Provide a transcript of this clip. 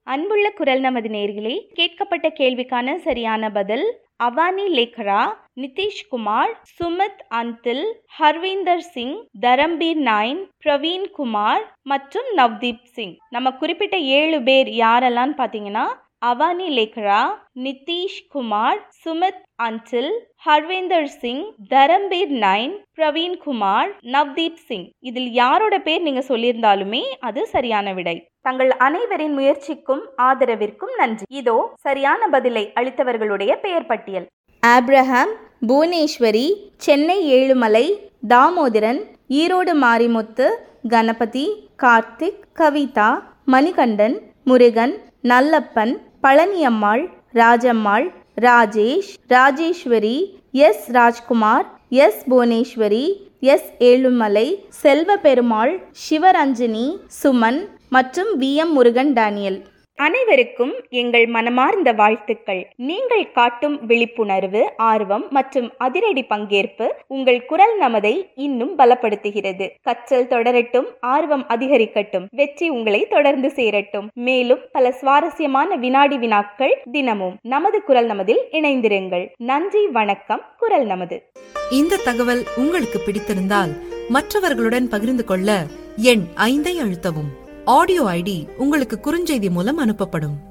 அன்புள்ள குரல் நமது நேர்களே கேட்கப்பட்ட கேள்விக்கான சரியான பதில் அவானி லேக்ரா நிதிஷ்குமார் சுமித் அன்டில் ஹர்வீந்தர் சிங் தரம்பீர் நைன் பிரவீன் குமார் மற்றும் நவ்தீப் சிங் நம்ம குறிப்பிட்ட ஏழு பேர் யாரெல்லாம் பார்த்தீங்கன்னா அவானி லேக்ரா நிதிஷ் குமார் சுமித் அன்டில் ஹர்வேந்தர் சிங் தரம்பீர் நைன் பிரவீன் குமார் நவ்தீப் சிங் இதில் யாரோட பேர் நீங்க சொல்லியிருந்தாலுமே அது சரியான விடை தங்கள் அனைவரின் முயற்சிக்கும் ஆதரவிற்கும் நன்றி இதோ சரியான பதிலை அளித்தவர்களுடைய பெயர் பட்டியல் Abraham Bhuvaneswari Chennai Ezhumalai Damodaran Erode Marimuthu Ganapathi Karthik Kavitha Manikandan Murugan Nallappan Palaniammal Rajammal Rajesh Rajeswari S Rajkumar S Bhuvaneswari S Ezhumalai Selva Perumal Sivaranjani Suman மற்றும் வி எம் முருகன் டேனியல் அனைவருக்கும் எங்கள் மனமார்ந்த வாழ்த்துக்கள் நீங்கள் காட்டும் விழிப்புணர்வு ஆர்வம் மற்றும் அதிரடி பங்கேற்பு உங்கள் குரல் நமதை இன்னும் பலப்படுத்துகிறது கற்றல் தொடரட்டும் ஆர்வம் அதிகரிக்கட்டும் வெற்றி உங்களை தொடர்ந்து சேரட்டும் மேலும் பல சுவாரஸ்யமான வினாடி வினாக்கள் தினமும் நமது குரல் நமதில் இணைந்திருங்கள் நன்றி வணக்கம் குரல் நமது இந்த தகவல் உங்களுக்கு பிடித்திருந்தால் மற்றவர்களுடன் பகிர்ந்து கொள்ள எண் ஐந்தை அழுத்தவும் ஆடியோ ஐடி உங்களுக்கு குறுஞ்செய்தி மூலம் அனுப்பப்படும்